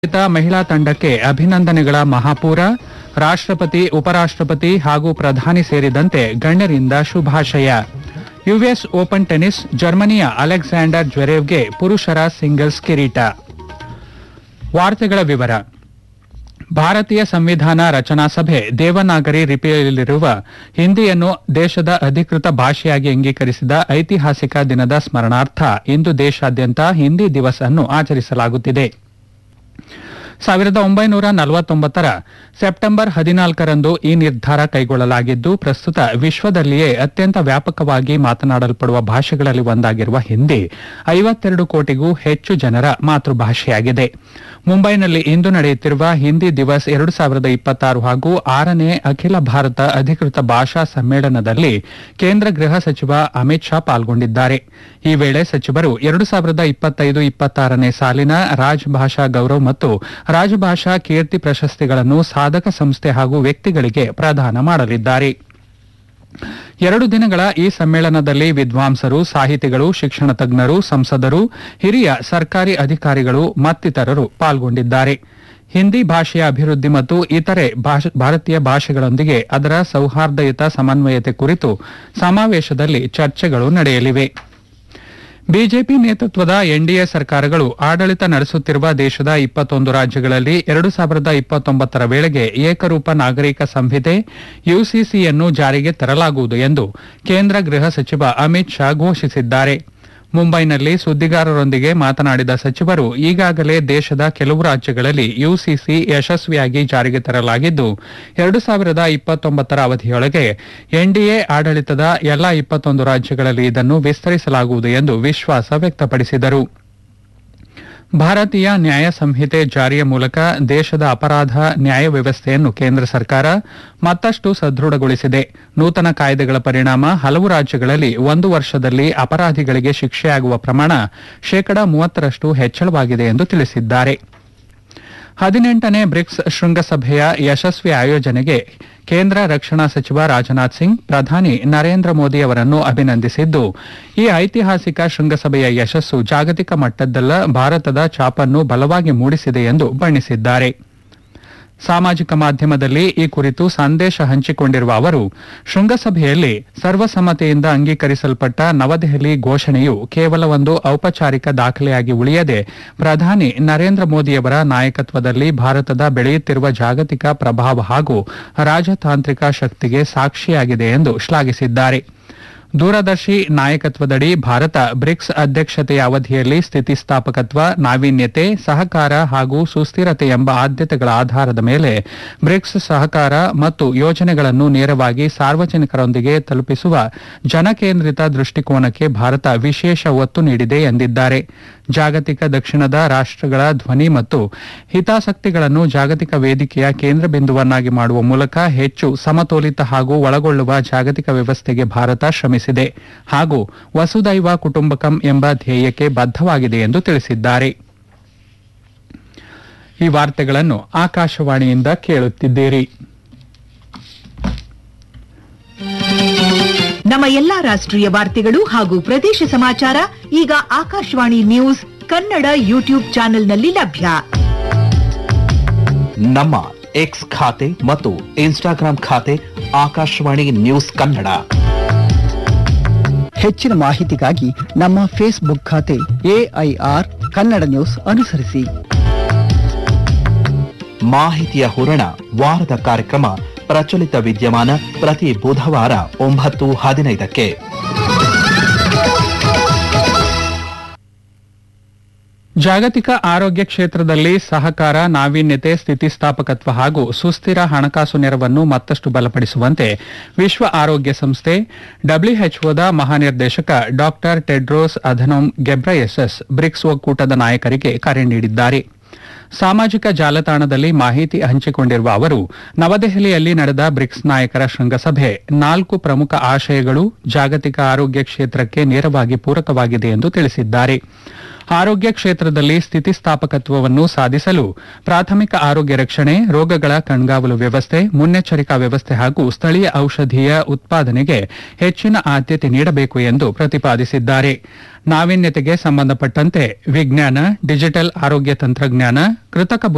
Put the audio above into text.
ಭಾರತ ಮಹಿಳಾ ತಂಡಕ್ಕೆ ಅಭಿನಂದನೆಗಳ ಮಹಾಪೂರ ರಾಷ್ಟ್ರಪತಿ ಉಪರಾಷ್ಟ್ರಪತಿ ಹಾಗೂ ಪ್ರಧಾನಿ ಸೇರಿದಂತೆ ಗಣ್ಯರಿಂದ ಶುಭಾಶಯ ಯುಎಸ್ ಓಪನ್ ಟೆನಿಸ್ ಜರ್ಮನಿಯ ಅಲೆಕ್ಸಾಂಡರ್ ಜ್ವೆರೇವ್ಗೆ ಪುರುಷರ ಸಿಂಗಲ್ಸ್ ಕಿರೀಟ ವಾರ್ತೆಗಳ ವಿವರ ಭಾರತೀಯ ಸಂವಿಧಾನ ರಚನಾ ಸಭೆ ದೇವನಾಗರಿ ಲಿಪಿಯಲ್ಲಿರುವ ಹಿಂದಿಯನ್ನು ದೇಶದ ಅಧಿಕೃತ ಭಾಷೆಯಾಗಿ ಅಂಗೀಕರಿಸಿದ ಐತಿಹಾಸಿಕ ದಿನದ ಸ್ಮರಣಾರ್ಥ ಇಂದು ದೇಶಾದ್ಯಂತ ಹಿಂದಿ ದಿವಸ್ ಅನ್ನು ಆಚರಿಸಲಾಗುತ್ತಿದೆ ಸಾವಿರದ ಒಂಬೈನೂರ ನಲವತ್ತೊಂಬತ್ತರ ಸೆಪ್ಟೆಂಬರ್ ಹದಿನಾಲ್ಕರಂದು ಈ ನಿರ್ಧಾರ ಕೈಗೊಳ್ಳಲಾಗಿದ್ದು ಪ್ರಸ್ತುತ ವಿಶ್ವದಲ್ಲಿಯೇ ಅತ್ಯಂತ ವ್ಯಾಪಕವಾಗಿ ಮಾತನಾಡಲ್ಪಡುವ ಭಾಷೆಗಳಲ್ಲಿ ಒಂದಾಗಿರುವ ಹಿಂದಿ ಐವತ್ತೆರಡು ಕೋಟಿಗೂ ಹೆಚ್ಚು ಜನರ ಮಾತೃಭಾಷೆಯಾಗಿದೆ ಮುಂಬೈನಲ್ಲಿ ಇಂದು ನಡೆಯುತ್ತಿರುವ ಹಿಂದಿ ದಿವಸ್ ಎರಡು ಸಾವಿರದ ಇಪ್ಪತ್ತಾರು ಹಾಗೂ ಆರನೇ ಅಖಿಲ ಭಾರತ ಅಧಿಕೃತ ಭಾಷಾ ಸಮ್ಮೇಳನದಲ್ಲಿ ಕೇಂದ್ರ ಗೃಹ ಸಚಿವ ಅಮಿತ್ ಶಾ ಪಾಲ್ಗೊಂಡಿದ್ದಾರೆ ಈ ವೇಳೆ ಸಚಿವರು ಎರಡು ಸಾವಿರದ ಇಪ್ಪತ್ತೈದು ಇಪ್ಪತ್ತಾರನೇ ಸಾಲಿನ ರಾಜಭಾಷಾ ಗೌರವ್ ಮತ್ತು ರಾಜಭಾಷಾ ಕೀರ್ತಿ ಪ್ರಶಸ್ತಿಗಳನ್ನು ಸಾಧಕ ಸಂಸ್ಥೆ ಹಾಗೂ ವ್ಯಕ್ತಿಗಳಿಗೆ ಪ್ರದಾನ ಮಾಡಲಿದ್ದಾರೆ ಎರಡು ದಿನಗಳ ಈ ಸಮ್ಮೇಳನದಲ್ಲಿ ವಿದ್ವಾಂಸರು ಸಾಹಿತಿಗಳು ಶಿಕ್ಷಣ ತಜ್ಞರು ಸಂಸದರು ಹಿರಿಯ ಸರ್ಕಾರಿ ಅಧಿಕಾರಿಗಳು ಮತ್ತಿತರರು ಪಾಲ್ಗೊಂಡಿದ್ದಾರೆ ಹಿಂದಿ ಭಾಷೆಯ ಅಭಿವೃದ್ಧಿ ಮತ್ತು ಇತರೆ ಭಾಷ- ಭಾರತೀಯ ಭಾಷೆಗಳೊಂದಿಗೆ ಅದರ ಸೌಹಾರ್ದಯುತ ಸಮನ್ವಯತೆ ಕುರಿತು ಸಮಾವೇಶದಲ್ಲಿ ಚರ್ಚೆಗಳು ನಡೆಯಲಿವೆ ಬಿಜೆಪಿ ನೇತೃತ್ವದ ಎನ್ಡಿಎ ಸರ್ಕಾರಗಳು ಆಡಳಿತ ನಡೆಸುತ್ತಿರುವ ದೇಶದ ಇಪ್ಪತ್ತೊಂದು ರಾಜ್ಯಗಳಲ್ಲಿ ಎರಡು ಸಾವಿರದ ಇಪ್ಪತ್ತೊಂಬತ್ತರ ವೇಳೆಗೆ ಏಕರೂಪ ನಾಗರಿಕ ಸಂಹಿತೆ ಯುಸಿಸಿಯನ್ನು ಜಾರಿಗೆ ತರಲಾಗುವುದು ಎಂದು ಕೇಂದ್ರ ಗೃಹ ಸಚಿವ ಅಮಿತ್ ಶಾ ಘೋಷಿಸಿದ್ದಾರೆ ಮುಂಬೈನಲ್ಲಿ ಸುದ್ದಿಗಾರರೊಂದಿಗೆ ಮಾತನಾಡಿದ ಸಚಿವರು ಈಗಾಗಲೇ ದೇಶದ ಕೆಲವು ರಾಜ್ಯಗಳಲ್ಲಿ ಯುಸಿಸಿ ಯಶಸ್ವಿಯಾಗಿ ಜಾರಿಗೆ ತರಲಾಗಿದ್ದು ಎರಡು ಸಾವಿರದ ಇಪ್ಪತ್ತೊಂಬತ್ತರ ಅವಧಿಯೊಳಗೆ ಎನ್ಡಿಎ ಆಡಳಿತದ ಎಲ್ಲಾ ಇಪ್ಪತ್ತೊಂದು ರಾಜ್ಯಗಳಲ್ಲಿ ಇದನ್ನು ವಿಸ್ತರಿಸಲಾಗುವುದು ಎಂದು ವಿಶ್ವಾಸ ವ್ಯಕ್ತಪಡಿಸಿದರು ಭಾರತೀಯ ನ್ಯಾಯ ಸಂಹಿತೆ ಜಾರಿಯ ಮೂಲಕ ದೇಶದ ಅಪರಾಧ ನ್ಯಾಯ ವ್ಯವಸ್ಥೆಯನ್ನು ಕೇಂದ್ರ ಸರ್ಕಾರ ಮತ್ತಷ್ಟು ಸದೃಢಗೊಳಿಸಿದೆ ನೂತನ ಕಾಯ್ದೆಗಳ ಪರಿಣಾಮ ಹಲವು ರಾಜ್ಯಗಳಲ್ಲಿ ಒಂದು ವರ್ಷದಲ್ಲಿ ಅಪರಾಧಿಗಳಿಗೆ ಶಿಕ್ಷೆಯಾಗುವ ಪ್ರಮಾಣ ಶೇಕಡಾ ಮೂವತ್ತರಷ್ಟು ಹೆಚ್ಚಳವಾಗಿದೆ ಎಂದು ತಿಳಿಸಿದ್ದಾರೆ ಹದಿನೆಂಟನೇ ಬ್ರಿಕ್ಸ್ ಶೃಂಗಸಭೆಯ ಯಶಸ್ವಿ ಆಯೋಜನೆಗೆ ಕೇಂದ್ರ ರಕ್ಷಣಾ ಸಚಿವ ರಾಜನಾಥ್ ಸಿಂಗ್ ಪ್ರಧಾನಿ ನರೇಂದ್ರ ಮೋದಿ ಅವರನ್ನು ಅಭಿನಂದಿಸಿದ್ದು ಈ ಐತಿಹಾಸಿಕ ಶೃಂಗಸಭೆಯ ಯಶಸ್ಸು ಜಾಗತಿಕ ಮಟ್ಟದಲ್ಲ ಭಾರತದ ಛಾಪನ್ನು ಬಲವಾಗಿ ಮೂಡಿಸಿದೆ ಎಂದು ಬಣ್ಣಿಸಿದ್ದಾರೆ ಸಾಮಾಜಿಕ ಮಾಧ್ಯಮದಲ್ಲಿ ಈ ಕುರಿತು ಸಂದೇಶ ಹಂಚಿಕೊಂಡಿರುವ ಅವರು ಶೃಂಗಸಭೆಯಲ್ಲಿ ಸರ್ವಸಮ್ಮತೆಯಿಂದ ಅಂಗೀಕರಿಸಲ್ಪಟ್ಟ ನವದೆಹಲಿ ಘೋಷಣೆಯು ಕೇವಲ ಒಂದು ಔಪಚಾರಿಕ ದಾಖಲೆಯಾಗಿ ಉಳಿಯದೆ ಪ್ರಧಾನಿ ನರೇಂದ್ರ ಮೋದಿಯವರ ನಾಯಕತ್ವದಲ್ಲಿ ಭಾರತದ ಬೆಳೆಯುತ್ತಿರುವ ಜಾಗತಿಕ ಪ್ರಭಾವ ಹಾಗೂ ರಾಜತಾಂತ್ರಿಕ ಶಕ್ತಿಗೆ ಸಾಕ್ಷಿಯಾಗಿದೆ ಎಂದು ಶ್ಲಾಘಿಸಿದ್ದಾರೆ ದೂರದರ್ಶಿ ನಾಯಕತ್ವದಡಿ ಭಾರತ ಬ್ರಿಕ್ಸ್ ಅಧ್ಯಕ್ಷತೆಯ ಅವಧಿಯಲ್ಲಿ ಸ್ಥಿತಿಸ್ಥಾಪಕತ್ವ ನಾವೀನ್ಯತೆ ಸಹಕಾರ ಹಾಗೂ ಸುಸ್ಥಿರತೆ ಎಂಬ ಆದ್ಯತೆಗಳ ಆಧಾರದ ಮೇಲೆ ಬ್ರಿಕ್ಸ್ ಸಹಕಾರ ಮತ್ತು ಯೋಜನೆಗಳನ್ನು ನೇರವಾಗಿ ಸಾರ್ವಜನಿಕರೊಂದಿಗೆ ತಲುಪಿಸುವ ಜನಕೇಂದ್ರಿತ ದೃಷ್ಟಿಕೋನಕ್ಕೆ ಭಾರತ ವಿಶೇಷ ಒತ್ತು ನೀಡಿದೆ ಎಂದಿದ್ದಾರೆ ಜಾಗತಿಕ ದಕ್ಷಿಣದ ರಾಷ್ಟ್ರಗಳ ಧ್ವನಿ ಮತ್ತು ಹಿತಾಸಕ್ತಿಗಳನ್ನು ಜಾಗತಿಕ ವೇದಿಕೆಯ ಕೇಂದ್ರ ಬಿಂದುವನ್ನಾಗಿ ಮಾಡುವ ಮೂಲಕ ಹೆಚ್ಚು ಸಮತೋಲಿತ ಹಾಗೂ ಒಳಗೊಳ್ಳುವ ಜಾಗತಿಕ ವ್ಯವಸ್ಥೆಗೆ ಭಾರತ ಶ್ರಮಿಸಿದೆ ಹಾಗೂ ವಸುದೈವ ಕುಟುಂಬಕಂ ಎಂಬ ಧ್ಯೇಯಕ್ಕೆ ಬದ್ಧವಾಗಿದೆ ಎಂದು ತಿಳಿಸಿದ್ದಾರೆ ಈ ವಾರ್ತೆಗಳನ್ನು ಆಕಾಶವಾಣಿಯಿಂದ ಕೇಳುತ್ತಿದ್ದೀರಿ ನಮ್ಮ ಎಲ್ಲಾ ರಾಷ್ಟ್ರೀಯ ವಾರ್ತೆಗಳು ಹಾಗೂ ಪ್ರದೇಶ ಸಮಾಚಾರ ಈಗ ಆಕಾಶವಾಣಿ ನ್ಯೂಸ್ ಕನ್ನಡ ಯೂಟ್ಯೂಬ್ ಚಾನೆಲ್ನಲ್ಲಿ ಲಭ್ಯ ನಮ್ಮ ಎಕ್ಸ್ ಖಾತೆ ಮತ್ತು ಇನ್ಸ್ಟಾಗ್ರಾಂ ಖಾತೆ ಆಕಾಶವಾಣಿ ನ್ಯೂಸ್ ಕನ್ನಡ ಹೆಚ್ಚಿನ ಮಾಹಿತಿಗಾಗಿ ನಮ್ಮ ಫೇಸ್ಬುಕ್ ಖಾತೆ ಎಐಆರ್ ಕನ್ನಡ ನ್ಯೂಸ್ ಅನುಸರಿಸಿ ಮಾಹಿತಿಯ ಹೂರಣ ವಾರದ ಕಾರ್ಯಕ್ರಮ ಪ್ರಚಲಿತ ವಿದ್ಯಮಾನ ಪ್ರತಿ ಬುಧವಾರ ಒಂಬತ್ತು ಹದಿನೈದಕ್ಕೆ ಜಾಗತಿಕ ಆರೋಗ್ಯ ಕ್ಷೇತ್ರದಲ್ಲಿ ಸಹಕಾರ ನಾವೀನ್ಯತೆ ಸ್ಥಿತಿಸ್ಥಾಪಕತ್ವ ಹಾಗೂ ಸುಸ್ಥಿರ ಹಣಕಾಸು ನೆರವನ್ನು ಮತ್ತಷ್ಟು ಬಲಪಡಿಸುವಂತೆ ವಿಶ್ವ ಆರೋಗ್ಯ ಸಂಸ್ಥೆ ಡಬ್ಲ್ಯೂಎಚ್ಒದ ಮಹಾನಿರ್ದೇಶಕ doctor Tedros Adhanom Ghebreyesus BRICS ಒಕ್ಕೂಟದ ನಾಯಕರಿಗೆ ಕರೆ ನೀಡಿದ್ದಾರೆ ಸಾಮಾಜಿಕ ಜಾಲತಾಣದಲ್ಲಿ ಮಾಹಿತಿ ಹಂಚಿಕೊಂಡಿರುವ ಅವರು ನವದೆಹಲಿಯಲ್ಲಿ ನಡೆದ ಬ್ರಿಕ್ಸ್ ನಾಯಕರ ಶೃಂಗಸಭೆ ನಾಲ್ಕು ಪ್ರಮುಖ ಆಶಯಗಳು ಜಾಗತಿಕ ಆರೋಗ್ಯ ಕ್ಷೇತ್ರಕ್ಕೆ ನೇರವಾಗಿ ಪೂರಕವಾಗಿದೆ ಎಂದು ತಿಳಿಸಿದ್ದಾರೆ ಆರೋಗ್ಯ ಕ್ಷೇತ್ರದಲ್ಲಿ ಸ್ಥಿತಿಸ್ಥಾಪಕತ್ವವನ್ನು ಸಾಧಿಸಲು ಪ್ರಾಥಮಿಕ ಆರೋಗ್ಯ ರಕ್ಷಣೆ ರೋಗಗಳ ಕಣ್ಗಾವಲು ವ್ಯವಸ್ಥೆ ಮುನ್ನೆಚ್ಚರಿಕಾ ವ್ಯವಸ್ಥೆ ಹಾಗೂ ಸ್ಥಳೀಯ ಔಷಧೀಯ ಉತ್ಪಾದನೆಗೆ ಹೆಚ್ಚಿನ ಆದ್ಯತೆ ನೀಡಬೇಕು ಎಂದು ಪ್ರತಿಪಾದಿಸಿದ್ದಾರೆ ನಾವೀನ್ಯತೆಗೆ ಸಂಬಂಧಪಟ್ಟಂತೆ ವಿಜ್ಞಾನ ಡಿಜಿಟಲ್ ಆರೋಗ್ಯ ತಂತ್ರಜ್ಞಾನ ಕೃತಕ